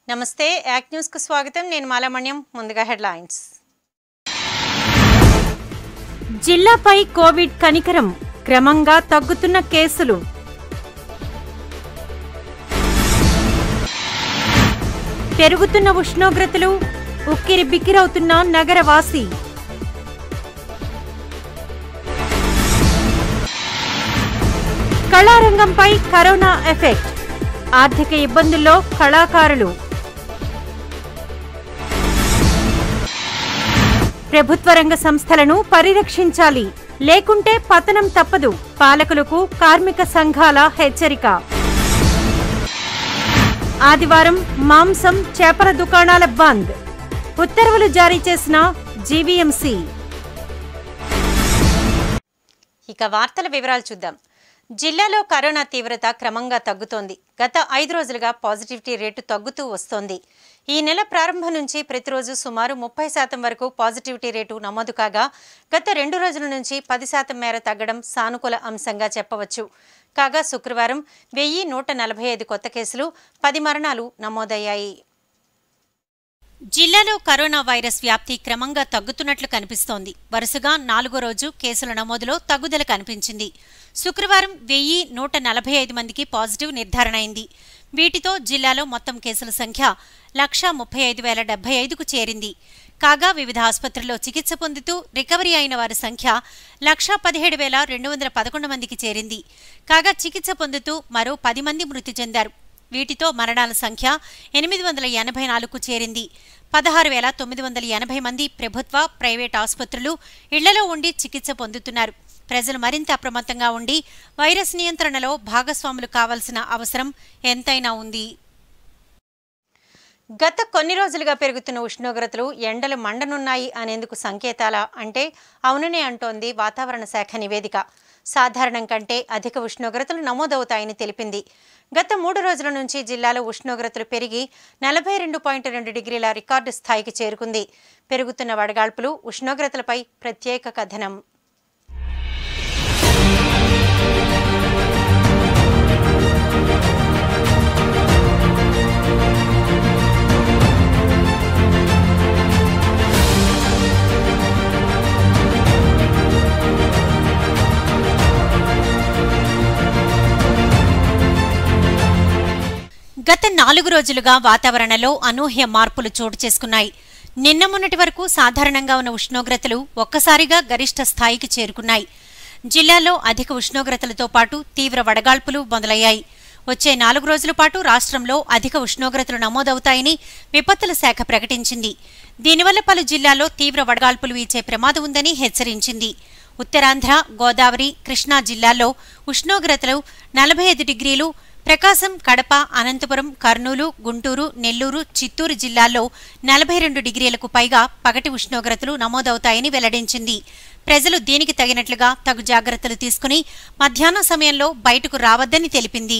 నమస్తే యాక్ న్యూస్కు స్వాగతం నేను మాలామణ్యం ముందుగా హెడ్లైన్స్ జిల్లాపై కోవిడ్ కనికరం క్రమంగా తగ్గుతున్న కేసులు పెరుగుతున్న ఉష్ణోగ్రతలు ఉక్కిరి బిక్కిరవుతున్న నగరవాసి కళారంగంపై కరోనా ఎఫెక్ట్ ఆర్థిక ఇబ్బందుల్లో కళాకారులు ప్రభుత్వ రంగ సంస్థలను పరిరక్షించాలి లేకుంటే పతనం తప్పదు పాలకులకు కార్మిక సంఘాల హెచ్చరిక ఆదివారం మాంసం చేపల దుకాణాల బంద్ ఉత్తర్వులు జారీ చేసిన జీవీఎంసీ ఇక వార్తల వివరాలు చూద్దాం జిల్లాలో కరోనా తీవ్రత క్రమంగా తగ్గుతోంది గత ఐదు రోజులుగా పాజిటివిటీ రేటు తగ్గుతూ వస్తోంది ఈ నెల ప్రారంభం నుంచి ప్రతిరోజు సుమారు ముప్పై శాతం వరకు పాజిటివిటీ రేటు నమోదు కాగా గత రెండు రోజుల నుంచి పది శాతం మేర తగ్గడం సానుకూల అంశంగా చెప్పవచ్చు కాగా శుక్రవారం వెయ్యి నూట నలభై ఐదు కొత్త కేసులు పది మరణాలు నమోదయ్యాయి జిల్లాలో కరోనా వైరస్ వ్యాప్తి క్రమంగా తగ్గుతున్నట్లు కనిపిస్తోంది వరుసగా నాలుగో రోజు కేసుల నమోదులో తగ్గుదల కనిపించింది శుక్రవారం వెయ్యి నూట నలభై ఐదు మందికి పాజిటివ్ నిర్ధారణ అయింది వీటితో జిల్లాలో మొత్తం కేసుల సంఖ్య లక్షా ముప్పై ఐదు వేల డెబ్బై ఐదుకు చేరింది కాగా వివిధ ఆసుపత్రుల్లో చికిత్స పొందుతూ రికవరీ అయిన వారి సంఖ్య లక్షా పదిహేడు వేల రెండు వందల పదకొండు మందికి చేరింది కాగా చికిత్స పొందుతూ మరో పది మంది మృతి చెందారు వీటితో మరణాల సంఖ్య ఎనిమిది వందల ఎనభై నాలుగుకు చేరింది పదహారు వేల తొమ్మిది వందల ఎనభై మంది ప్రభుత్వ ప్రైవేట్ ఆసుపత్రులు ఇళ్లలో ఉండి చికిత్స పొందుతున్నారు ప్రజలు మరింత అప్రమత్తంగా ఉండి వైరస్ నియంత్రణలో భాగస్వాములు కావాల్సిన అవసరం ఎంతైనా ఉంది గత కొన్ని రోజులుగా పెరుగుతున్న ఉష్ణోగ్రతలు ఎండలు మండనున్నాయి అనేందుకు సంకేతాల అంటే అవుననే అంటోంది వాతావరణ శాఖ నివేదిక సాధారణం కంటే అధిక ఉష్ణోగ్రతలు నమోదవుతాయని తెలిపింది గత మూడు రోజుల నుంచి జిల్లాలో ఉష్ణోగ్రతలు పెరిగి నలభై రెండు పాయింట్ రెండు డిగ్రీల రికార్డు స్థాయికి చేరుకుంది పెరుగుతున్న వడగాల్పులు ఉష్ణోగ్రతలపై ప్రత్యేక కథనం గత నాలుగు రోజులుగా వాతావరణంలో అనూహ్య మార్పులు చోటు చేసుకున్నాయి నిన్న మొన్నటి వరకు సాధారణంగా ఉన్న ఉష్ణోగ్రతలు ఒక్కసారిగా గరిష్ట స్థాయికి చేరుకున్నాయి జిల్లాలో అధిక ఉష్ణోగ్రతలతో పాటు తీవ్ర వడగాల్పులు మొదలయ్యాయి వచ్చే నాలుగు రోజుల పాటు రాష్ట్రంలో అధిక ఉష్ణోగ్రతలు నమోదవుతాయని విపత్తుల శాఖ ప్రకటించింది దీనివల్ల పలు జిల్లాల్లో తీవ్ర వడగాల్పులు వీచే ప్రమాదం ఉందని హెచ్చరించింది ఉత్తరాంధ్ర గోదావరి కృష్ణా జిల్లాల్లో ఉష్ణోగ్రతలు నలభై ఐదు డిగ్రీలు ప్రకాశం కడప అనంతపురం కర్నూలు గుంటూరు నెల్లూరు చిత్తూరు జిల్లాల్లో నలభై రెండు డిగ్రీలకు పైగా పగటి ఉష్ణోగ్రతలు నమోదవుతాయని వెల్లడించింది ప్రజలు దీనికి తగినట్లుగా తగు జాగ్రత్తలు తీసుకుని మధ్యాహ్నం సమయంలో బయటకు రావద్దని తెలిపింది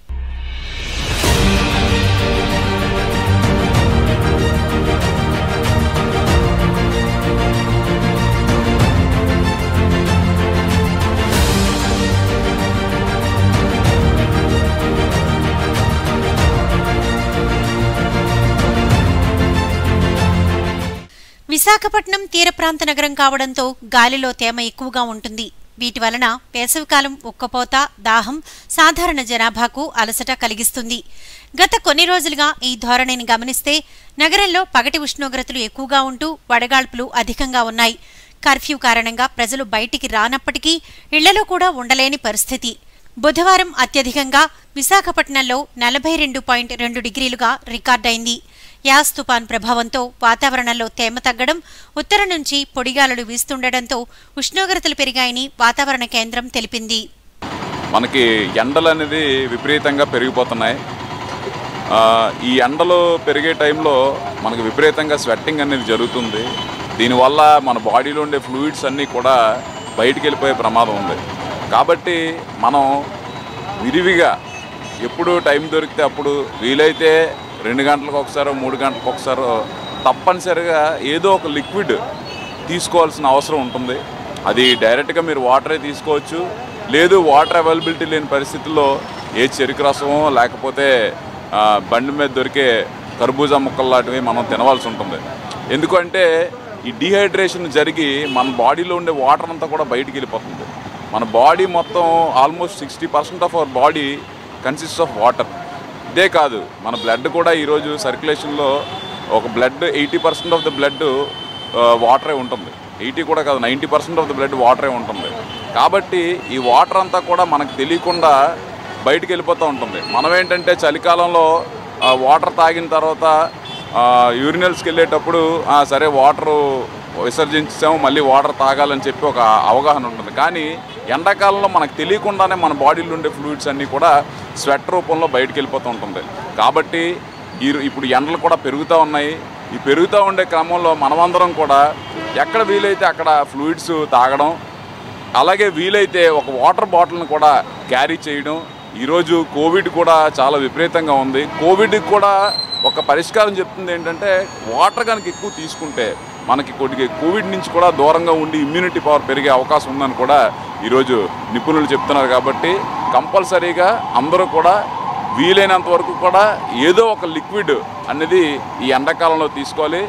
విశాఖపట్నం తీర ప్రాంత నగరం కావడంతో గాలిలో తేమ ఎక్కువగా ఉంటుంది వీటి వలన వేసవికాలం ఉక్కపోత దాహం సాధారణ జనాభాకు అలసట కలిగిస్తుంది గత కొన్ని రోజులుగా ఈ ధోరణిని గమనిస్తే నగరంలో పగటి ఉష్ణోగ్రతలు ఎక్కువగా ఉంటూ వడగాల్పులు అధికంగా ఉన్నాయి కర్ఫ్యూ కారణంగా ప్రజలు బయటికి రానప్పటికీ ఇళ్లలో కూడా ఉండలేని పరిస్థితి బుధవారం అత్యధికంగా విశాఖపట్నంలో నలభై రెండు పాయింట్ రెండు డిగ్రీలుగా రికార్డైంది యాస్ తుపాన్ ప్రభావంతో వాతావరణంలో తేమ తగ్గడం ఉత్తరం నుంచి పొడిగాలులు వీస్తుండటంతో ఉష్ణోగ్రతలు పెరిగాయని వాతావరణ కేంద్రం తెలిపింది మనకి ఎండలు అనేది విపరీతంగా పెరిగిపోతున్నాయి ఆ, ఈ ఎండలు పెరిగే టైంలో మనకి విపరీతంగా స్వెట్టింగ్ అనేది జరుగుతుంది దీనివల్ల మన బాడీలో ఉండే ఫ్లూయిడ్స్ అన్నీ కూడా బయటికి వెళ్ళిపోయే ప్రమాదం ఉంది కాబట్టి మనం విరివిగా ఎప్పుడు టైం దొరికితే అప్పుడు వీలైతే రెండు గంటలకు ఒకసారో మూడు గంటలకు ఒకసారో తప్పనిసరిగా ఏదో ఒక లిక్విడ్ తీసుకోవాల్సిన అవసరం ఉంటుంది అది డైరెక్ట్గా మీరు వాటరే తీసుకోవచ్చు లేదు వాటర్ అవైలబిలిటీ లేని పరిస్థితుల్లో ఏ చెరుకు రసమో లేకపోతే ఆ, బండి మీద దొరికే కర్బూజా ముక్కలు లాంటివి మనం తినవలసి ఉంటుంది ఎందుకంటే ఈ డిహైడ్రేషన్ జరిగి మన బాడీలో ఉండే వాటర్ అంతా కూడా బయటికి వెళ్ళిపోతుంది మన బాడీ మొత్తం almost sixty percent of our body consist of water ఇదే కాదు మన బ్లడ్ కూడా ఈరోజు సర్క్యులేషన్లో ఒక blood eighty percent of the blood వాటరే ఉంటుంది ఎయిటీ కూడా కాదు ninety percent of the blood వాటరే ఉంటుంది కాబట్టి ఈ వాటర్ అంతా కూడా మనకు తెలియకుండా బయటికి వెళ్ళిపోతూ ఉంటుంది మనం ఏంటంటే చలికాలంలో వాటర్ తాగిన తర్వాత యూరినల్స్కి వెళ్ళేటప్పుడు "ఆ, సరే వాటరు విసర్జించాము మళ్ళీ వాటర్ తాగాలని చెప్పి ఒక అవగాహన ఉంటుంది కానీ ఎండాకాలంలో మనకు తెలియకుండానే మన బాడీలో ఉండే ఫ్లూయిడ్స్ అన్నీ కూడా స్వెట్ రూపంలో బయటికి వెళ్ళిపోతూ ఉంటుంది కాబట్టి ఈ ఇప్పుడు ఎండలు కూడా పెరుగుతూ ఉన్నాయి ఈ పెరుగుతూ ఉండే క్రమంలో మనమందరం కూడా ఎక్కడ వీలైతే అక్కడ ఫ్లూయిడ్స్ తాగడం అలాగే వీలైతే ఒక వాటర్ బాటిల్ని కూడా క్యారీ చేయడం ఈరోజు కోవిడ్ కూడా చాలా విపరీతంగా ఉంది కోవిడ్కి కూడా ఒక పరిష్కారం చెప్తుంది ఏంటంటే వాటర్ కనుక ఎక్కువ తీసుకుంటే మనకి కొద్దిగా కోవిడ్ నుంచి కూడా దూరంగా ఉండి ఇమ్యూనిటీ పవర్ పెరిగే అవకాశం ఉందని కూడా ఈరోజు నిపుణులు చెప్తున్నారు కాబట్టి కంపల్సరీగా అందరూ కూడా వీలైనంత వరకు కూడా ఏదో ఒక లిక్విడ్ అనేది ఈ ఎండాకాలంలో తీసుకోవాలి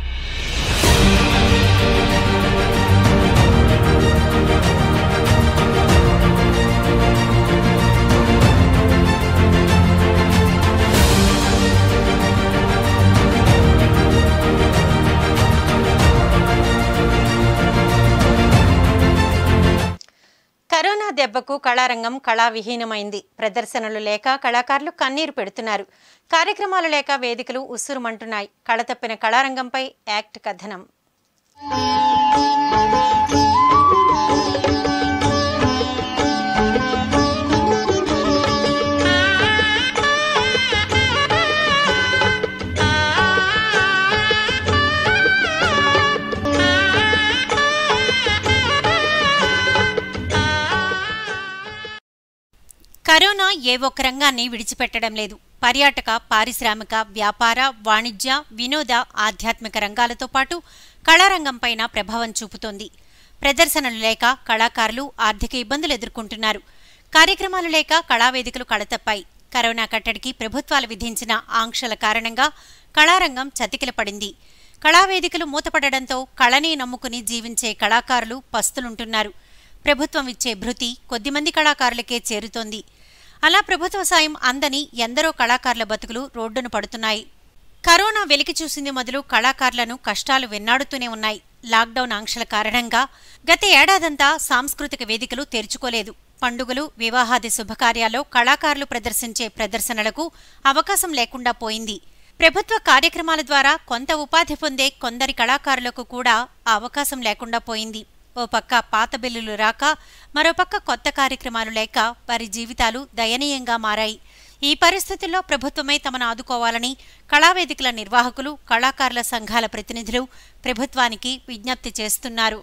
కరోనా దెబ్బకు కళారంగం కళావిహీనమైంది ప్రదర్శనలు లేక కళాకారులు కన్నీరు పెడుతున్నారు కార్యక్రమాలు లేక వేదికలు ఉస్సురుమంటున్నాయి కళ తప్పిన కళారంగంపై యాక్ట్ కథనం కరోనా ఏ ఒక్క రంగాన్ని విడిచిపెట్టడం లేదు పర్యాటక పారిశ్రామిక వ్యాపార వాణిజ్య వినోద ఆధ్యాత్మిక రంగాలతో పాటు కళారంగంపైన ప్రభావం చూపుతోంది ప్రదర్శనలు లేక కళాకారులు ఆర్థిక ఇబ్బందులు ఎదుర్కొంటున్నారు కార్యక్రమాలు లేక కళావేదికలు కళతప్పాయి కరోనా కట్టడికి ప్రభుత్వాలు విధించిన ఆంక్షల కారణంగా కళారంగం చతికిల పడింది కళావేదికలు మూతపడడంతో కళని నమ్ముకుని జీవించే కళాకారులు పస్తులుంటున్నారు ప్రభుత్వం ఇచ్చే భృతి కొద్దిమంది కళాకారులకే చేరుతోంది అలా ప్రభుత్వ సాయం అందని ఎందరో కళాకారుల బతుకులు రోడ్డున పడుతున్నాయి కరోనా వెలికి చూసింది మొదలు కళాకారులను కష్టాలు వెన్నాడుతూనే ఉన్నాయి లాక్డౌన్ ఆంక్షల కారణంగా గత ఏడాదంతా సాంస్కృతిక వేదికలు తెరుచుకోలేదు పండుగలు వివాహాది శుభకార్యాల్లో కళాకారులు ప్రదర్శించే ప్రదర్శనలకు అవకాశం లేకుండా పోయింది ప్రభుత్వ కార్యక్రమాల ద్వారా కొంత ఉపాధి పొందే కొందరి కళాకారులకు కూడా ఆ అవకాశం లేకుండా పోయింది ఓ పక్క పాత బిల్లులు రాక మరోపక్క కొత్త కార్యక్రమాలు లేక వారి జీవితాలు దయనీయంగా మారాయి ఈ పరిస్థితుల్లో ప్రభుత్వమే తమను ఆదుకోవాలని కళావేదికల నిర్వాహకులు కళాకారుల సంఘాల ప్రతినిధులు ప్రభుత్వానికి విజ్ఞప్తి చేస్తున్నారు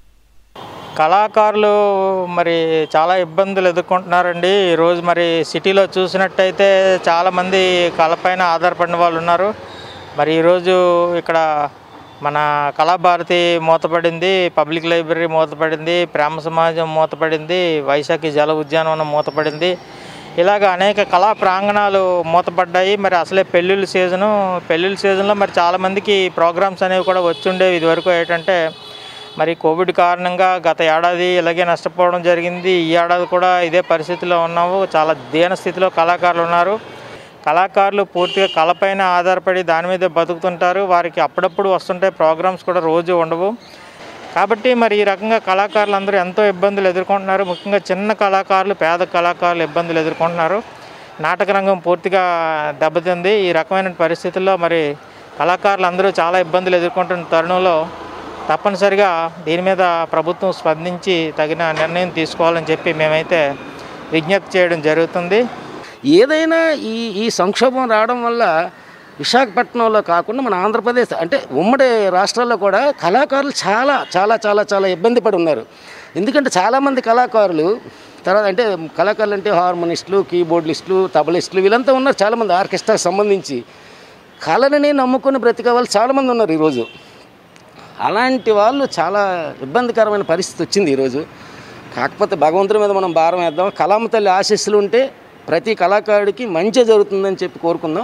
కళాకారులు మరి చాలా ఇబ్బందులు ఎదుర్కొంటున్నారండి ఈరోజు మరి సిటీలో చూసినట్టయితే చాలామంది కళపైన ఆధారపడిన వాళ్ళు ఉన్నారు మరి ఈరోజు ఇక్కడ మన కళాభారతి మూతపడింది పబ్లిక్ లైబ్రరీ మూతపడింది ప్రేమ సమాజం మూతపడింది వైశాఖి జల ఉద్యానవనం మూతపడింది ఇలాగ అనేక కళా ప్రాంగణాలు మూతపడ్డాయి మరి అసలే పెళ్ళిళ్ళ సీజను పెళ్ళిళ్ళ సీజన్లో మరి చాలామందికి ప్రోగ్రామ్స్ అనేవి కూడా వచ్చుండేవి ఇదివరకు ఏంటంటే మరి కోవిడ్ కారణంగా గత ఏడాది ఇలాగే నష్టపోవడం జరిగింది ఈ ఏడాది కూడా ఇదే పరిస్థితిలో ఉన్నాము చాలా దీన స్థితిలో కళాకారులు ఉన్నారు కళాకారులు పూర్తిగా కళపైన ఆధారపడి దాని మీద బతుకుతుంటారు వారికి అప్పుడప్పుడు వస్తుంటాయి ప్రోగ్రామ్స్ కూడా రోజు ఉండవు కాబట్టి మరి ఈ రకంగా కళాకారులు అందరూ ఎంతో ఇబ్బందులు ఎదుర్కొంటున్నారు ముఖ్యంగా చిన్న కళాకారులు పేద కళాకారులు ఇబ్బందులు ఎదుర్కొంటున్నారు నాటక రంగం పూర్తిగా దెబ్బతింది ఈ రకమైన పరిస్థితుల్లో మరి కళాకారులు అందరూ చాలా ఇబ్బందులు ఎదుర్కొంటున్న తరుణంలో తప్పనిసరిగా దీని మీద ప్రభుత్వం స్పందించి తగిన నిర్ణయం తీసుకోవాలని చెప్పి మేమైతే విజ్ఞప్తి చేయడం జరుగుతుంది ఏదైనా ఈ ఈ సంక్షోభం రావడం వల్ల విశాఖపట్నంలో కాకుండా మన ఆంధ్రప్రదేశ్ అంటే ఉమ్మడి రాష్ట్రాల్లో కూడా కళాకారులు చాలా చాలా చాలా చాలా ఇబ్బంది పడి ఉన్నారు ఎందుకంటే చాలామంది కళాకారులు తర్వాత అంటే కళాకారులు అంటే హార్మోనిస్టులు కీబోర్డిస్టులు తబలిస్టులు వీళ్ళంతా ఉన్నారు చాలామంది ఆర్కెస్ట్రాకి సంబంధించి కళని నమ్ముకొని బ్రతికే వాళ్ళు చాలామంది ఉన్నారు ఈరోజు అలాంటి వాళ్ళు చాలా ఇబ్బందికరమైన పరిస్థితి వచ్చింది ఈరోజు కాకపోతే భగవంతుడి మీద మనం భారం వేద్దాం కళామ తల్లి ఆశీస్సులు ఉంటే ప్రతి కళాకారుడికి మంచి జరుగుతుందని చెప్పి కోరుకుందాం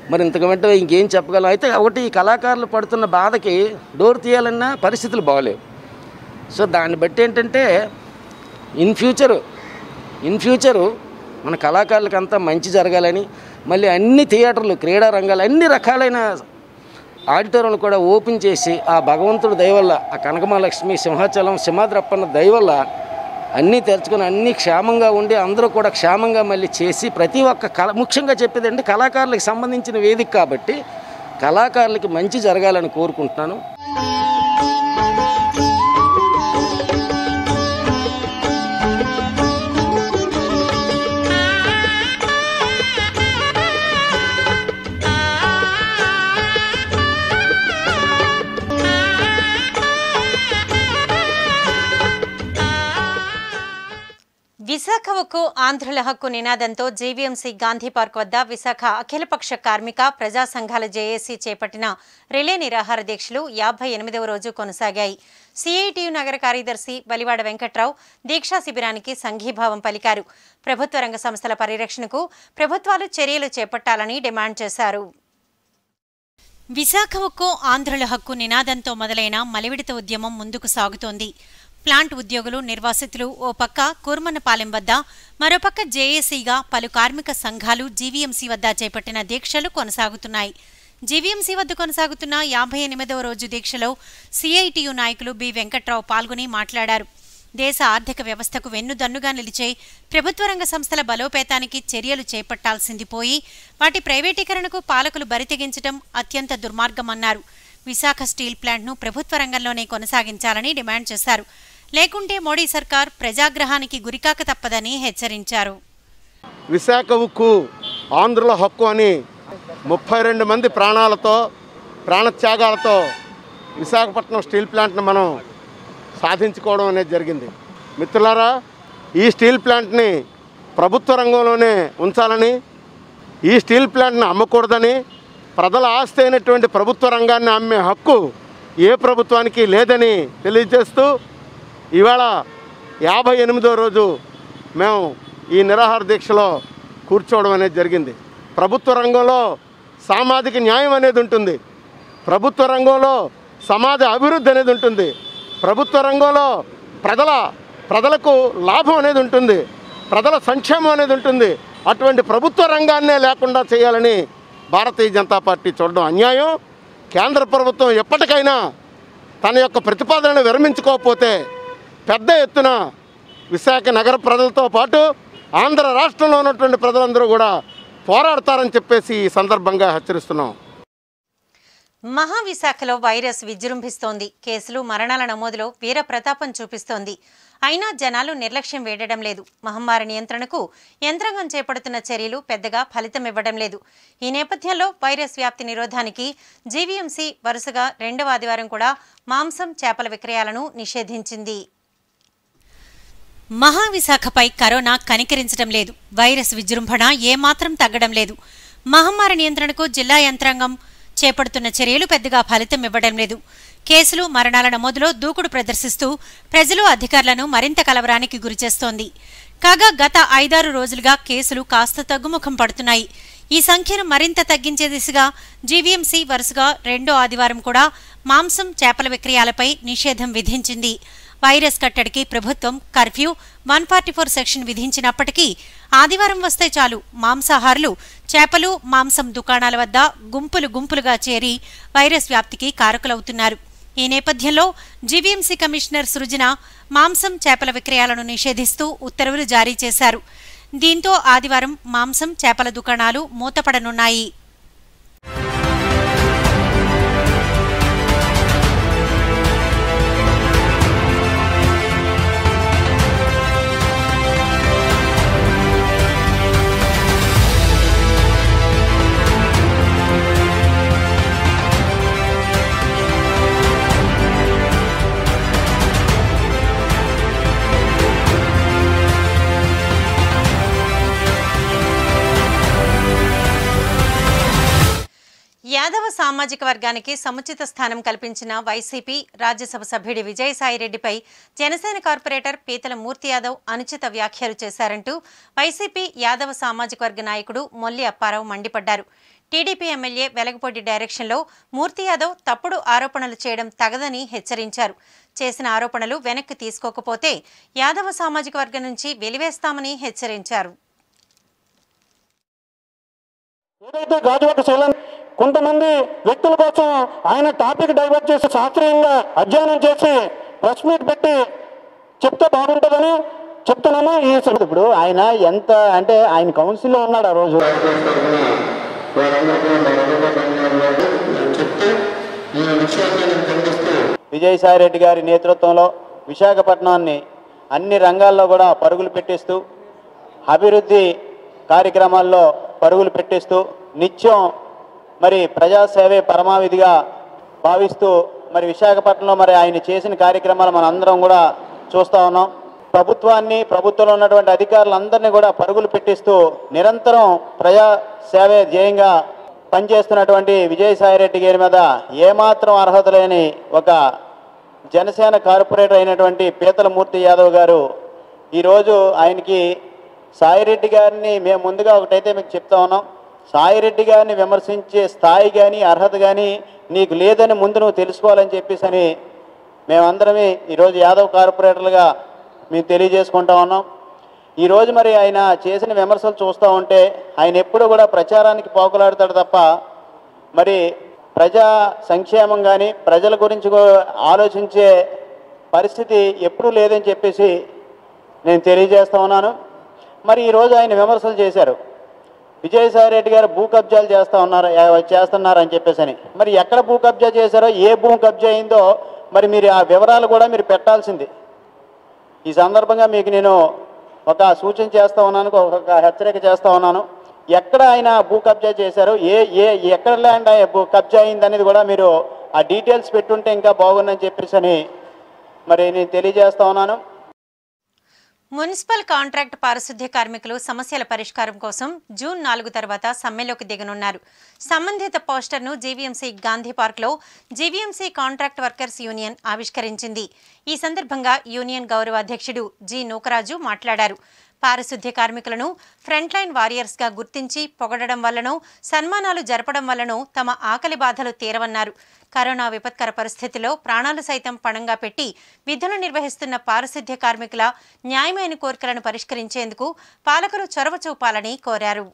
మరి ఇంతకంటే ఇంకేం చెప్పగలం అయితే ఒకటి ఈ కళాకారులు పడుతున్న బాధకి డోర్ తీయాలన్నా పరిస్థితులు బాగలేవు సో దాన్ని బట్టి ఏంటంటే ఇన్ ఫ్యూచరు ఇన్ ఫ్యూచరు మన కళాకారులకు అంతా మంచి జరగాలని మళ్ళీ అన్ని థియేటర్లు క్రీడా రంగాలు అన్ని రకాలైన ఆడిటోరియంలు కూడా ఓపెన్ చేసి ఆ భగవంతుడు దయ వల్ల ఆ కనకమహాలక్ష్మి సింహాచలం సింహాద్రప్పన్న దయ వల్ల అన్నీ తెరుచుకొని అన్నీ క్షేమంగా ఉండి అందరూ కూడా క్షేమంగా మళ్ళీ చేసి ప్రతి ఒక్క కళ ముఖ్యంగా చెప్పేది అంటే కళాకారులకు సంబంధించిన వేదిక కాబట్టి కళాకారులకి మంచి జరగాలని కోరుకుంటున్నాను విశాఖ ఉక్కు ఆంధ్రుల హక్కు నినాదంతో జీవీఎంసీ గాంధీ పార్క్ వద్ద విశాఖ అఖిలపక్ష కార్మిక ప్రజా సంఘాల జేఏసీ చేపట్టిన రిలే నిరాహార దీక్షలు యాభై ఎనిమిదవ రోజు కొనసాగాయి సిఐటియు నగర కార్యదర్శి బలివాడ వెంకట్రావు దీక్షా శిబిరానికి సంఘీభావం పలికారు ప్రభుత్వ రంగ సంస్థల పరిరక్షణకు ప్రభుత్వాలు చర్యలు చేపట్టాలని డిమాండ్ చేశారు విశాఖ ఉక్కు ఆంధ్రుల హక్కు నినాదంతో మొదలైన మలివిడత ఉద్యమం ముందుకు సాగుతోంది ప్లాంట్ ఉద్యోగులు నిర్వాసితులు ఓ పక్క కూర్మన్నపాలెం వద్ద మరోపక్క జేఏసీగా పలు కార్మిక సంఘాలు జీవీఎంసీ వద్ద చేపట్టిన దీక్షలు కొనసాగుతున్నాయి జీవీఎంసీ వద్ద కొనసాగుతున్న యాభై ఎనిమిదవ రోజు దీక్షలో సిఐటియు నాయకులు బి వెంకట్రావు పాల్గొని మాట్లాడారు దేశ ఆర్థిక వ్యవస్థకు వెన్నుదన్నుగా నిలిచే ప్రభుత్వ రంగ సంస్థల బలోపేతానికి చర్యలు చేపట్టాల్సింది పోయి వాటి ప్రైవేటీకరణకు పాలకులు బరితెగించడం అత్యంత దుర్మార్గమన్నారు విశాఖ స్టీల్ ప్లాంట్ను ప్రభుత్వ రంగంలోనే కొనసాగించాలని డిమాండ్ చేశారు లేకుంటే మోడీ సర్కార్ ప్రజాగ్రహానికి గురికాక తప్పదని హెచ్చరించారు విశాఖ ఉక్కు ఆంధ్రుల హక్కు అని ముప్పై రెండు మంది ప్రాణాలతో ప్రాణత్యాగాలతో విశాఖపట్నం స్టీల్ ప్లాంట్ని మనం సాధించుకోవడం అనేది జరిగింది మిత్రులారా ఈ స్టీల్ ప్లాంట్ని ప్రభుత్వ రంగంలోనే ఉంచాలని ఈ స్టీల్ ప్లాంట్ని అమ్మకూడదని ప్రజల ఆస్తి అయినటువంటి ప్రభుత్వ రంగాన్ని అమ్మే హక్కు ఏ ప్రభుత్వానికి లేదని తెలియజేస్తూ ఇవాళ యాభై ఎనిమిదో రోజు మేము ఈ నిరాహార దీక్షలో కూర్చోవడం అనేది జరిగింది ప్రభుత్వ రంగంలో సామాజిక న్యాయం అనేది ఉంటుంది ప్రభుత్వ రంగంలో సమాజ అభివృద్ధి అనేది ఉంటుంది ప్రభుత్వ రంగంలో ప్రజల ప్రజలకు లాభం అనేది ఉంటుంది ప్రజల సంక్షేమం అనేది ఉంటుంది అటువంటి ప్రభుత్వ రంగాన్నే లేకుండా చేయాలని భారతీయ జనతా పార్టీ చూడడం అన్యాయం కేంద్ర ప్రభుత్వం ఎప్పటికైనా తన యొక్క ప్రతిపాదనను విరమించుకోకపోతే పెద్ద ఎత్తున విశాఖ నగర ప్రజలతో పాటు ఆంధ్ర రాష్ట్రంలో ఉన్నటువంటి ప్రజలందరూ కూడా పోరాడతారని చెప్పేసి ఈ సందర్భంగా హెచ్చరిస్తున్నాం మహావిశాఖలో వైరస్ విజృంభిస్తోంది కేసులు మరణాల నమోదులో వీర ప్రతాపం చూపిస్తోంది అయినా జనాలు నిర్లక్ష్యం వేయడం లేదు మహమ్మారి నియంత్రణకు యంత్రాంగం చేపడుతున్న చర్యలు పెద్దగా ఫలితం ఇవ్వడం లేదు ఈ నేపథ్యంలో వైరస్ వ్యాప్తి నిరోధానికి జీవీఎంసీ వరుసగా రెండవ ఆదివారం కూడా మాంసం చేపల విక్రయాలను నిషేధించింది మహావిశాఖపై కరోనా కనికరించడం లేదు వైరస్ విజృంభణ ఏమాత్రం తగ్గడం లేదు మహమ్మారి నియంత్రణకు జిల్లా యంత్రాంగం చేపడుతున్న చర్యలు పెద్దగా ఫలితం ఇవ్వడం లేదు కేసులు మరణాల నమోదులో దూకుడు ప్రదర్శిస్తూ ప్రజలు అధికారులను మరింత కలవరానికి గురిచేస్తోంది కాగా గత ఐదారు రోజులుగా కేసులు కాస్త తగ్గుముఖం పడుతున్నాయి ఈ సంఖ్యను మరింత తగ్గించే దిశగా జీవీఎంసీ వరుసగా రెండో ఆదివారం కూడా మాంసం చేపల విక్రయాలపై నిషేధం విధించింది వైరస్ కట్టడికి ప్రభుత్వం curfew one forty four section విధించినప్పటికీ ఆదివారం వస్తే చాలు మాంసాహారులు చేపలు మాంసం దుకాణాల వద్ద గుంపులు గుంపులుగా చేరి వైరస్ వ్యాప్తికి కారకులవుతున్నారు ఈ నేపథ్యంలో జీవీఎంసీ కమిషనర్ సృజన మాంసం చేపల విక్రయాలను నిషేధిస్తూ ఉత్తర్వులు జారీ చేశారు దీంతో ఆదివారం మాంసం చేపల దుకాణాలు మూతపడనున్నాయి యాదవ సామాజిక వర్గానికి సముచిత స్థానం కల్పించిన వైసీపీ రాజ్యసభ సభ్యుడి విజయసాయిరెడ్డిపై జనసేన కార్పొరేటర్ పీతల మూర్తి యాదవ్ అనుచిత వ్యాఖ్యలు చేశారంటూ వైసీపీ యాదవ సామాజిక వర్గ నాయకుడు మొల్లి అప్పారావు మండిపడ్డారు టీడీపీ ఎమ్మెల్యే వెలగపొడి డైరెక్షన్లో మూర్తి యాదవ్ తప్పుడు ఆరోపణలు చేయడం తగదని హెచ్చరించారు చేసిన ఆరోపణలు వెనక్కి తీసుకోకపోతే యాదవ సామాజిక వర్గం నుంచి వెలివేస్తామని హెచ్చరించారు ఏదైతే గాజువాక శైలం కొంతమంది వ్యక్తుల కోసం ఆయన టాపిక్ డైవర్ట్ చేసి శాస్త్రీయంగా అధ్యయనం చేసి ప్రెస్ మీట్ పెట్టి చెప్తే బాగుంటుందని చెప్తున్నాము ఈ సం- ఇప్పుడు ఆయన ఎంత అంటే ఆయన కౌన్సిల్లో ఉన్నాడు ఆ రోజు విజయసాయి రెడ్డి గారి నేతృత్వంలో విశాఖపట్నాన్ని అన్ని రంగాల్లో కూడా పరుగులు పెట్టిస్తూ అభివృద్ధి కార్యక్రమాల్లో పరుగులు పెట్టిస్తూ నిత్యం మరి ప్రజాసేవే పరమావిధిగా భావిస్తూ మరి విశాఖపట్నంలో మరి ఆయన చేసిన కార్యక్రమాలు మన అందరం కూడా చూస్తూ ఉన్నాం ప్రభుత్వాన్ని ప్రభుత్వంలో ఉన్నటువంటి అధికారులందరినీ కూడా పరుగులు పెట్టిస్తూ నిరంతరం ప్రజా సేవే ధ్యేయంగా పనిచేస్తున్నటువంటి విజయసాయి రెడ్డి గారి మీద ఏమాత్రం అర్హత లేని ఒక జనసేన కార్పొరేటర్ అయినటువంటి పీతలమూర్తి యాదవ్ గారు ఈరోజు ఆయనకి సాయిరెడ్డి గారిని మేము ముందుగా ఒకటైతే మీకు చెప్తా ఉన్నాం సాయిరెడ్డి గారిని విమర్శించే స్థాయి కానీ అర్హత కానీ నీకు లేదని ముందు నువ్వు తెలుసుకోవాలని చెప్పేసి అని మేమందరమే ఈరోజు యాదవ్ కార్పొరేటర్లుగా మేము తెలియజేసుకుంటా ఉన్నాం ఈరోజు మరి ఆయన చేసిన విమర్శలు చూస్తూ ఉంటే ఆయన ఎప్పుడూ కూడా ప్రచారానికి పోకులాడతాడు తప్ప మరి ప్రజా సంక్షేమం కానీ ప్రజల గురించి కూ- ఆలోచించే పరిస్థితి ఎప్పుడూ లేదని చెప్పేసి నేను తెలియజేస్తా ఉన్నాను మరి ఈరోజు ఆయన విమర్శలు చేశారు విజయసాయి రెడ్డి గారు భూ కబ్జాలు చేస్తా ఉన్నారు ఆ- చేస్తున్నారని చెప్పేసి అని మరి ఎక్కడ భూ కబ్జా చేశారో ఏ భూ కబ్జా అయిందో మరి మీరు ఆ వివరాలు కూడా మీరు పెట్టాల్సింది ఈ సందర్భంగా మీకు నేను ఒక సూచన చేస్తా ఉన్నాను ఒక హెచ్చరిక చేస్తా ఉన్నాను ఎక్కడ ఆయన భూ కబ్జా చేశారు ఏ ఏ ఎక్కడ ల్యాండ్ ఆయన భూ కబ్జా అయింది అనేది కూడా మీరు ఆ డీటెయిల్స్ పెట్టుంటే ఇంకా బాగుందని చెప్పేసి అని మరి నేను తెలియజేస్తా ఉన్నాను మున్సిపల్ కాంట్రాక్ట్ పారిశుద్ధ్య కార్మికులు సమస్యల పరిష్కారం కోసం జూన్ నాలుగు తర్వాత సమ్మెలోకి దిగనున్నారు సంబంధిత పోస్టర్ను జీవీఎంసీ గాంధీ పార్క్లో జీవీఎంసీ కాంట్రాక్ట్ వర్కర్స్ యూనియన్ ఆవిష్కరించింది ఈ సందర్భంగా యూనియన్ గౌరవ అధ్యక్షుడు జి నూకరాజు మాట్లాడారు పారిశుద్ధ్య కార్మికులను ఫ్రంట్ లైన్ వారియర్స్గా గుర్తించి పొగడడం వల్లనో సన్మానాలు జరపడం వల్లనో తమ ఆకలి బాధలు తీరవన్నారు కరోనా విపత్కర పరిస్థితిలో ప్రాణాలు సైతం పణంగా పెట్టి విధులు నిర్వహిస్తున్న పారిశుద్ధ్య కార్మికుల న్యాయమైన కోరికలను పరిష్కరించేందుకు పాలకులు చొరవ చూపాలని కోరారు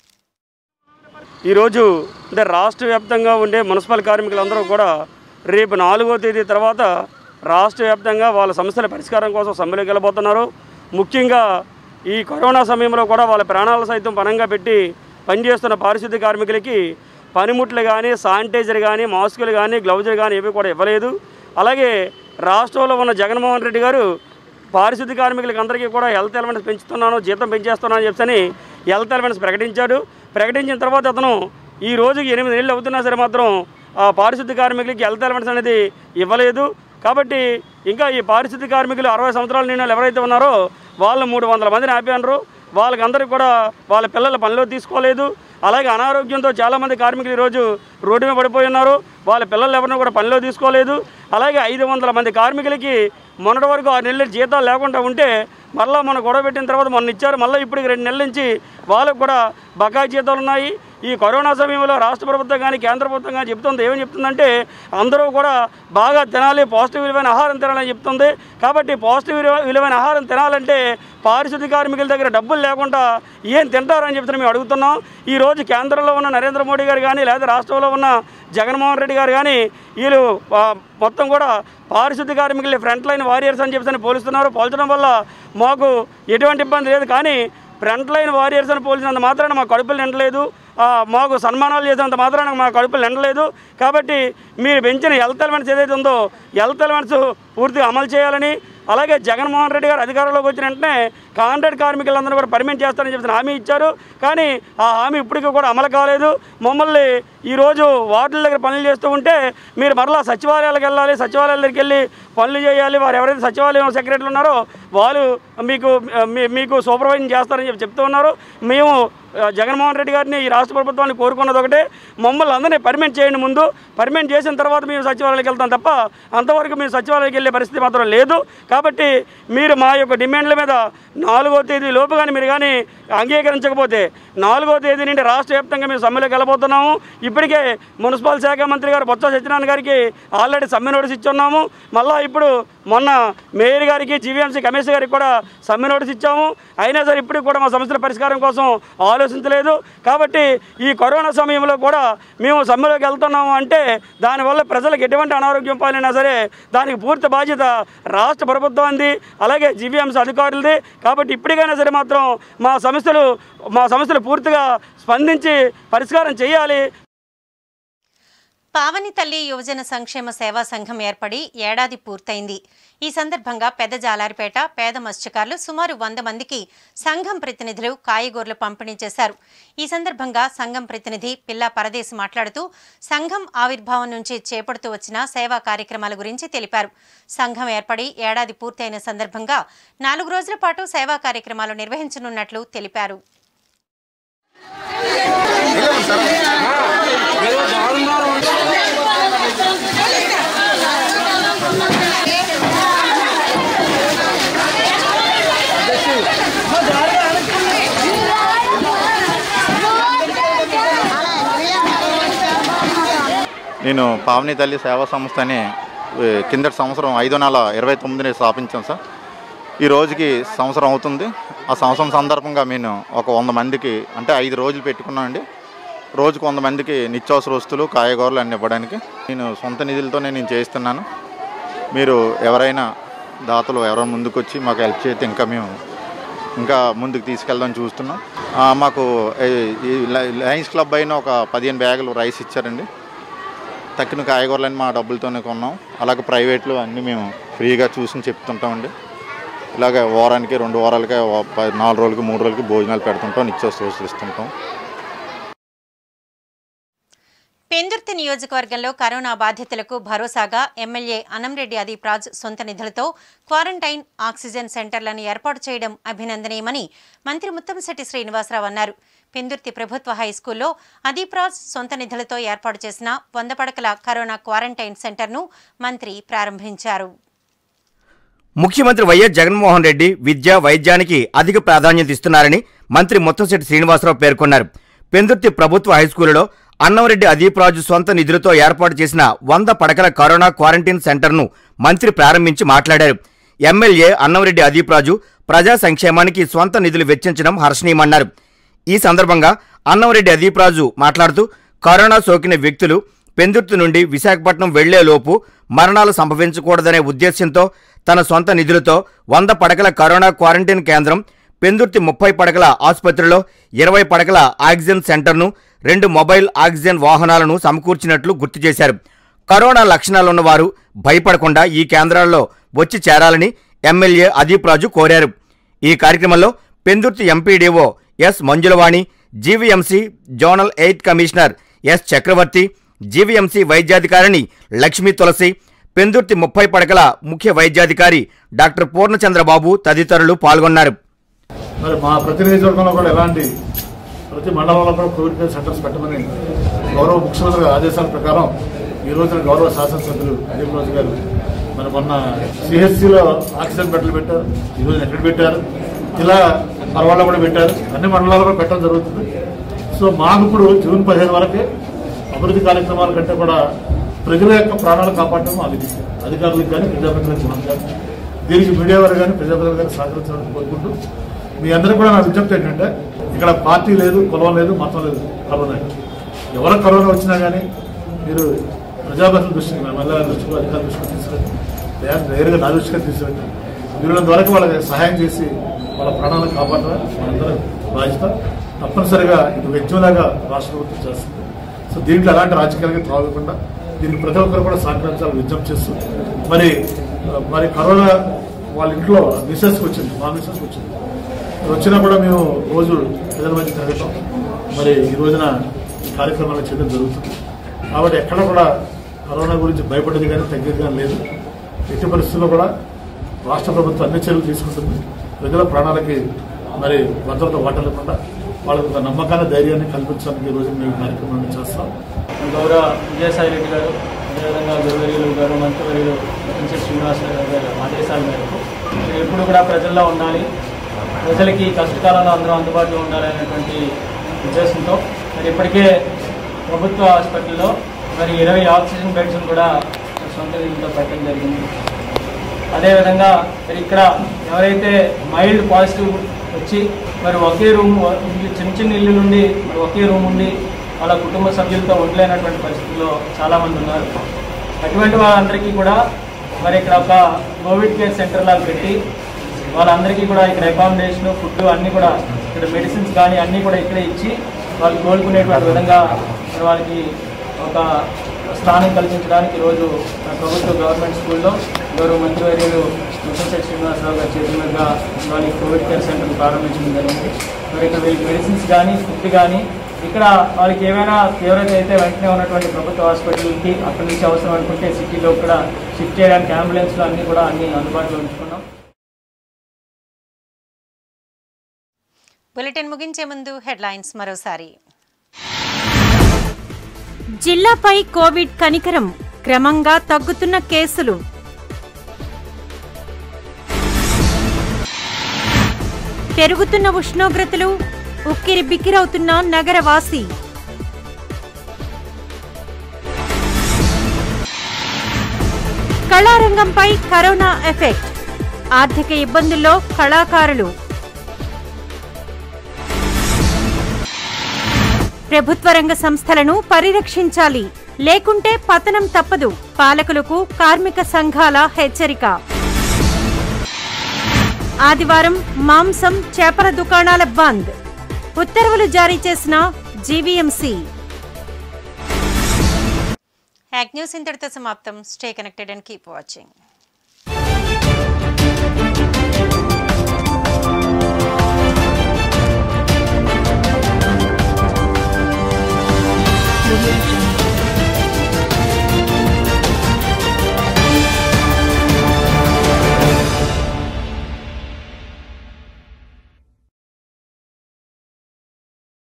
ఈరోజు అంటే రాష్ట్ర వ్యాప్తంగా ఉండే మున్సిపల్ కార్మికులందరూ కూడా రేపు నాలుగో తేదీ తర్వాత రాష్ట్ర వ్యాప్తంగా వాళ్ళ సమస్యల పరిష్కారం కోసం సమ్మెలోకి వెళ్ళబోతున్నారు ముఖ్యంగా ఈ కరోనా సమయంలో కూడా వాళ్ళ ప్రాణాలు సైతం పణంగా పెట్టి పనిచేస్తున్న పారిశుద్ధ్య కార్మికులకి పనిముట్లు కానీ శానిటైజర్ కానీ మాస్కులు కానీ గ్లౌజులు కానీ ఏవి కూడా ఇవ్వలేదు అలాగే రాష్ట్రంలో ఉన్న జగన్మోహన్ రెడ్డి గారు పారిశుద్ధ్య కార్మికులకి అందరికీ కూడా హెల్త్ ఎలిమెంట్స్ పెంచుతున్నాను జీతం పెంచేస్తున్నాను అని చెప్పని హెల్త్ ఎలిమెంట్స్ ప్రకటించాడు ప్రకటించిన తర్వాత అతను ఈ రోజుకి ఎనిమిది నెలలు అవుతున్నా సరే మాత్రం ఆ పారిశుద్ధ్య కార్మికులకి హెల్త్ ఎలిమెంట్స్ అనేది ఇవ్వలేదు కాబట్టి ఇంకా ఈ పారిశుద్ధ్య కార్మికులు అరవై సంవత్సరాల నిండా ఎవరైతే ఉన్నారో వాళ్ళు మూడు వందల మందిని ఆపారు వాళ్ళకి అందరికీ కూడా వాళ్ళ పిల్లల పనిలో తీసుకోలేదు అలాగే అనారోగ్యంతో చాలామంది కార్మికులు ఈరోజు రోడ్డు మీద పడిపోయి ఉన్నారు వాళ్ళ పిల్లలు ఎవరిని కూడా పనిలో తీసుకోలేదు అలాగే ఐదు వందల మంది కార్మికులకి మొన్నటి వరకు ఆరు నెలల జీతాలు లేకుండా ఉంటే మళ్ళీ మన గొడవ పెట్టిన తర్వాత మొన్న ఇచ్చారు మళ్ళీ ఇప్పటికి రెండు నెలల నుంచి వాళ్ళకు కూడా బకాయి జీతాలు ఉన్నాయి ఈ కరోనా సమయంలో రాష్ట్ర ప్రభుత్వం కానీ కేంద్ర ప్రభుత్వం కానీ చెప్తుంది ఏమని చెప్తుందంటే అందరూ కూడా బాగా తినాలి పాజిటివ్ విలువైన ఆహారం తినాలని చెప్తుంది కాబట్టి పాజిటివ్ విలువ- విలువైన ఆహారం తినాలంటే పారిశుద్ధ్య కార్మికుల దగ్గర డబ్బులు లేకుండా ఏం తింటారని చెప్తున్నా మేము అడుగుతున్నాం ఈ రోజు కేంద్రంలో ఉన్న నరేంద్ర మోడీ గారు కానీ లేదా రాష్ట్రంలో ఉన్న జగన్మోహన్ రెడ్డి గారు కానీ వీళ్ళు ఆ, మొత్తం కూడా పారిశుద్ధ్య కార్మికులు ఫ్రంట్ లైన్ వారియర్స్ అని చెప్పి పోలుస్తున్నారు పోల్చడం వల్ల మాకు ఎటువంటి ఇబ్బంది లేదు కానీ ఫ్రంట్ లైన్ వారియర్స్ అని పోల్చినంత మాత్రాన మా కడుపులు నిండలేదు ఆ, మాకు సన్మానాలు చేసినంత మాత్రాన మా కడుపులు నిండలేదు కాబట్టి మీరు పెంచిన హెల్త్ ఎలిమెంట్స్ ఏదైతే ఉందో హెల్త్ ఎలిమెంట్స్ పూర్తిగా అమలు చేయాలని అలాగే జగన్మోహన్ రెడ్డి గారు అధికారంలోకి వచ్చిన వెంటనే కాంట్రాక్ట్ కార్మికులందరూ కూడా పర్మిట్ చేస్తారని చెప్పి హామీ ఇచ్చారు కానీ ఆ హామీ ఇప్పటికీ కూడా అమలు కాలేదు మమ్మల్ని ఈరోజు వార్డుల దగ్గర పనులు చేస్తూ ఉంటే మీరు మరలా సచివాలయాలకు వెళ్ళాలి సచివాలయాల దగ్గరికి వెళ్ళి పనులు చేయాలి వారు ఎవరైతే సచివాలయం సెక్రటరీలు ఉన్నారో వాళ్ళు మీకు మీ- మీకు సూపర్వైజింగ్ చేస్తారని చెప్పి చెప్తూ ఉన్నారు మేము ఆ, జగన్మోహన్ రెడ్డి గారిని ఈ రాష్ట్ర ప్రభుత్వాన్ని కోరుకున్నది ఒకటే మమ్మల్ని అందరినీ పర్మిట్ చేయండి ముందు పర్మిట్ చేసిన తర్వాత మేము సచివాలయానికి వెళ్తాం తప్ప అంతవరకు మేము సచివాలయానికి వెళ్ళే పరిస్థితి మాత్రం లేదు కాబట్టి మీరు మా యొక్క డిమాండ్ల మీద నాలుగో తేదీ లోపు కానీ మీరు కానీ అంగీకరించకపోతే నాలుగో తేదీ నుండి రాష్ట్ర వ్యాప్తంగా మేము సమ్మెలోకి వెళ్ళబోతున్నాము ఇప్పటికే మున్సిపల్ శాఖ మంత్రి గారు బొత్స సత్యనారాయణ గారికి ఆల్రెడీ సమ్మె నోటీస్ ఇచ్చున్నాము మళ్ళా ఇప్పుడు మొన్న మేయర్ గారికి జీవీఎంసీ కమిషనర్ గారికి కూడా సమ్మె నోటీస్ ఇచ్చాము అయినా సరే ఇప్పటికి కూడా మా సమస్యల పరిష్కారం కోసం ఆలోచించలేదు కాబట్టి ఈ కరోనా సమయంలో కూడా మేము సమ్మెలోకి వెళ్తున్నాము అంటే దానివల్ల ప్రజలకు ఎటువంటి అనారోగ్యం పాలైనా సరే దానికి పూర్తి బాధ్యత రాష్ట్ర ప్రభుత్వంది అలాగే జీవీఎంసీ అధికారులది కాబట్టి ఇప్పటికైనా సరే మాత్రం మా సమస్యలు మా సమస్యలు పూర్తిగా స్పందించి పరిష్కారం చేయాలి పావని తల్లి యువజన సంక్షేమ సేవా సంఘం ఏర్పడి ఏడాది పూర్తయింది ఈ సందర్భంగా పెద్ద జాలారిపేట పేద మత్స్యకారులు సుమారు వంద మందికి సంఘం ప్రతినిధులు కాయగూరలు పంపిణీ చేశారు ఈ సందర్భంగా సంఘం ప్రతినిధి పిల్లా పరదేశ్ మాట్లాడుతూ సంఘం ఆవిర్భావం నుంచి చేపడుతూ వచ్చిన సేవా కార్యక్రమాల గురించి తెలిపారు సంఘం ఏర్పడి ఏడాది పూర్తయిన సందర్భంగా నాలుగు రోజుల పాటు సేవా కార్యక్రమాలు నిర్వహించనున్నట్లు తెలిపారు నేను పావని తల్లి సేవా సంస్థ అని ఏ, కిందటి సంవత్సరం ఐదో నెల ఇరవై తొమ్మిదిని స్థాపించాం సార్ ఈ రోజుకి సంవత్సరం అవుతుంది ఆ సంవత్సరం సందర్భంగా నేను ఒక వంద మందికి అంటే ఐదు రోజులు పెట్టుకున్నానండి రోజుకు వంద మందికి నిత్యావసర వస్తువులు కాయగూరలు అన్ని ఇవ్వడానికి నేను సొంత నిధులతోనే నేను చేస్తున్నాను మీరు ఎవరైనా దాతలు ఎవరైనా ముందుకు వచ్చి మాకు హెల్ప్ చేస్తే ఇంకా మేము ఇంకా ముందుకు తీసుకెళ్దాం చూస్తున్నాం ఆ, మాకు ఏ- ఈ లై- లయన్స్ క్లబ్ అయిన ఒక పదిహేను బ్యాగులు రైస్ ఇచ్చారండి తక్కిన కాయగూరలని మా డబ్బులతోనే కొన్నాం అలాగే ప్రైవేట్లో అన్నీ మేము ఫ్రీగా చూసి చెప్తుంటామండి ఇలాగ వారానికి రెండు వారాలకి ఓ- ప- నాలుగు రోజులకి మూడు రోజులకి భోజనాలు పెడుతుంటాం నిత్యావసర వస్తువులు ఇస్తుంటాం పెందుర్తి నియోజకవర్గంలో కరోనా బాధితులకు భరోసాగా ఎమ్మెల్యే అనంరెడ్డి అదీప్ రాజ్ సొంత నిధులతో క్వారంటైన్ ఆక్సిజన్ సెంటర్లను ఏర్పాటు చేయడం అభినందనీయమని మంత్రి ముత్తంశెట్టి శ్రీనివాసరావు అన్నారు పెందుర్తి ప్రభుత్వ హైస్కూల్లో అదీప్ రాజ్ సొంత నిధులతో ఏర్పాటు చేసిన వంద పడకల కరోనా క్వారంటైన్ సెంటర్ను మంత్రి ప్రారంభించారు ముఖ్యమంత్రి వైఎస్ జగన్మోహన్ రెడ్డి విద్య వైద్యానికి అధిక ప్రాధాన్యత ఇస్తున్నారని మంత్రి ముత్తంశెట్టి శ్రీనివాసరావు పేర్కొన్నారు పెందుర్తి ప్రభుత్వ హైస్కూలులో అన్నంరెడ్డి అదీప్ రాజు సొంత నిధులతో ఏర్పాటు చేసిన వంద పడకల కరోనా క్వారంటైన్ సెంటర్ను మంత్రి ప్రారంభించి మాట్లాడారు ఎమ్మెల్యే అన్నంరెడ్డి అదీప్ రాజు ప్రజా సంక్షేమానికి స్వంత నిధులు వెచ్చించడం హర్షణీయమన్నారు ఈ సందర్భంగా అన్నంరెడ్డి అదీప్ రాజు మాట్లాడుతూ కరోనా సోకిన వ్యక్తులు పెందుర్తి నుండి విశాఖపట్నం వెళ్లేలోపు మరణాలు సంభవించకూడదనే ఉద్దేశ్యంతో తన సొంత నిధులతో వంద పడకల కరోనా క్వారంటైన్ కేంద్రం పెందుర్తి ముప్పై పడకల ఆసుపత్రిలో ఇరవై పడకల ఆక్సిజన్ సెంటర్ను రెండు మొబైల్ ఆక్సిజన్ వాహనాలను సమకూర్చినట్లు గుర్తు చేశారు కరోనా లక్షణాలున్న వారు భయపడకుండా ఈ కేంద్రాల్లో వచ్చి చేరాలని ఎమ్మెల్యే అదీప్ రాజు కోరారు ఈ కార్యక్రమంలో Pendurthi MPDO S Manjulavani GVMC zonal eight commissioner S Chakravarthi GVMC వైద్యాధికారిని లక్ష్మీ తులసి పెందుర్తి ముప్పై పడకల ముఖ్య వైద్యాధికారి డాక్టర్ పూర్ణచంద్రబాబు తదితరులు పాల్గొన్నారు మరి మా ప్రతి నియోజకవర్గంలో కూడా ఎలాంటి ప్రతి మండలంలో కూడా కోవిడ్ కేర్ సెంటర్స్ పెట్టమని గౌరవ ముఖ్యమంత్రి గారి ఆదేశాల ప్రకారం ఈ రోజున గౌరవ శాసనసభ్యులు అదీప్ రోజు గారు మరి మొన్న సిహెచ్సిలో ఆక్సిజన్ బెడ్లు పెట్టారు ఈ రోజు ఎక్కడ పెట్టారు ఇలా పర్వాలో కూడా పెట్టారు అన్ని మండలాల్లో కూడా పెట్టడం జరుగుతుంది సో మాకు ఇప్పుడు జూన్ పదిహేను వరకే అభివృద్ధి కార్యక్రమాల కంటే కూడా ప్రజల యొక్క ప్రాణాలు కాపాడడం మాకు ఇది. అధికారులకు కానీ ప్రజాప్రతినిధులకు మనం కానీ దీనికి మీడియా వారు కానీ ప్రజాప్రతినిధులు కానీ సహకరించాలని కోరుకుంటూ మీ అందరూ కూడా నా విజ్ఞప్తి ఏంటంటే ఇక్కడ పార్టీ లేదు కులం లేదు మతం లేదు కరోనా ఎవరు కరోనా వచ్చినా కానీ మీరు ప్రజాప్రతినిధుల దృష్టికి ఎమ్మెల్యే దృష్టికి అధికారుల దృష్టికి తీసుకురండి లేదా నేరుగా నా దృష్టికి తీసుకురండి వీళ్ళ ద్వారా వాళ్ళకి సహాయం చేసి వాళ్ళ ప్రాణాలను కాపాడడం మనందరం బాధ్యత తప్పనిసరిగా ఇది వ్యక్తిలాగా రాష్ట్ర ప్రభుత్వం చేస్తుంది సో దీంట్లో ఎలాంటి రాజకీయాలకి త్రాగకుండా దీన్ని ప్రతి ఒక్కరు కూడా సహకరించాలని విజ్ఞప్తి చేస్తూ మరి ఆ, మరి కరోనా వాళ్ళ ఇంట్లో మిసెస్కి వచ్చింది మా మిసెస్కి వచ్చింది మరి వచ్చినా కూడా మేము రోజు ప్రజల మధ్య తిరగటం మరి ఈ రోజున ఈ కార్యక్రమాలు చేయడం జరుగుతుంది కాబట్టి ఎక్కడ కూడా కరోనా గురించి భయపడేది కానీ తగ్గేది కానీ లేదు ఎట్టి పరిస్థితుల్లో కూడా రాష్ట్ర ప్రభుత్వం అన్ని చర్యలు తీసుకుంటుంది ప్రజల ప్రాణాలకి మరి భద్రత వాటలేకుండా వాళ్ళకు ఒక నమ్మకాన్ని ధైర్యాన్ని కల్పించడానికి ఈ రోజు మేము ఈ కార్యక్రమాన్ని చేస్తాం గౌరవ విజయసాయి రెడ్డి గారు అదేవిధంగా గురువర్యులు గారు మంత్రివర్యులు ఎన్సీ శ్రీనివాసరావు గారి ఆదేశాల మేరకు ఎప్పుడు కూడా ప్రజల్లో ఉండాలి ప్రజలకి కష్టకాలంలో అందరూ అందుబాటులో ఉండాలనేటువంటి ఉద్దేశంతో మరి ఇప్పటికే ప్రభుత్వ హాస్పిటల్లో మరి ఇరవై ఆక్సిజన్ బెడ్స్ కూడా సొంత నిధులతో పెట్టడం జరిగింది అదేవిధంగా మరి ఇక్కడ ఎవరైతే మైల్డ్ పాజిటివ్ వచ్చి మరి ఒకే రూమ్ ఇల్లు చిన్న చిన్న ఇల్లు నుండి మరి ఒకే రూమ్ ఉండి వాళ్ళ కుటుంబ సభ్యులతో ఉండలేనటువంటి పరిస్థితుల్లో చాలామంది ఉన్నారు అటువంటి వాళ్ళందరికీ కూడా మరి ఇక్కడ ఒక కోవిడ్ కేర్ సెంటర్ లాగా పెట్టి వాళ్ళందరికీ కూడా ఇక్కడ అకామిడేషన్ ఫుడ్ అన్నీ కూడా ఇక్కడ మెడిసిన్స్ కానీ అన్నీ కూడా ఇక్కడే ఇచ్చి వాళ్ళు కోలుకునేటువంటి విధంగా మరి వాళ్ళకి ఒక స్థానం కల్పించడానికి ఈరోజు మన ప్రభుత్వ గవర్నమెంట్ స్కూల్లో గౌరవ మంత్రివర్యులు ముసంశెట్టి శ్రీనివాసరావు గారి చేతుల మీదుగా వాళ్ళకి కోవిడ్ కేర్ సెంటర్ ప్రారంభించడం జరిగింది మరి ఇక్కడ వీళ్ళకి మెడిసిన్స్ కానీ ఫుడ్ కానీ ఇక్కడ వాళ్ళకి ఏమైనా తీవ్రత అయితే వెంటనే ఉన్నటువంటి ప్రభుత్వ హాస్పిటల్కి అక్కడి నుంచి అవసరం అనుకుంటే సిటీలో కూడా షిఫ్ట్ చేయడానికి అంబులెన్స్లు అన్నీ కూడా అన్ని అందుబాటులో ఉంచుకున్నాం బులెటిన్ ముగించే ముందు హెడ్లైన్స్ మరోసారి జిల్లాపై కోవిడ్ కనికరం క్రమంగా తగ్గుతున్న కేసులు పెరుగుతున్న ఉష్ణోగ్రతలు ఉక్కిరి బిక్కిరవుతున్న నగరవాసి కళారంగంపై కరోనా ఎఫెక్ట్ ఆర్థిక ఇబ్బందుల్లో కళాకారులు ప్రభుత్వ రంగ సంస్థలను పరిరక్షించాలి లేకుంటే పతనం తప్పదు పాలకులకు కార్మిక సంఘాల హెచ్చరిక ఆదివారం మాంసం చేపల దుకాణాల బంద్ ఉత్తర్వులు జారీ చేసిన జీవీఎంసీ హ్యాక్ న్యూస్ ఇంతటితో సమాప్తం stay connected and keep watching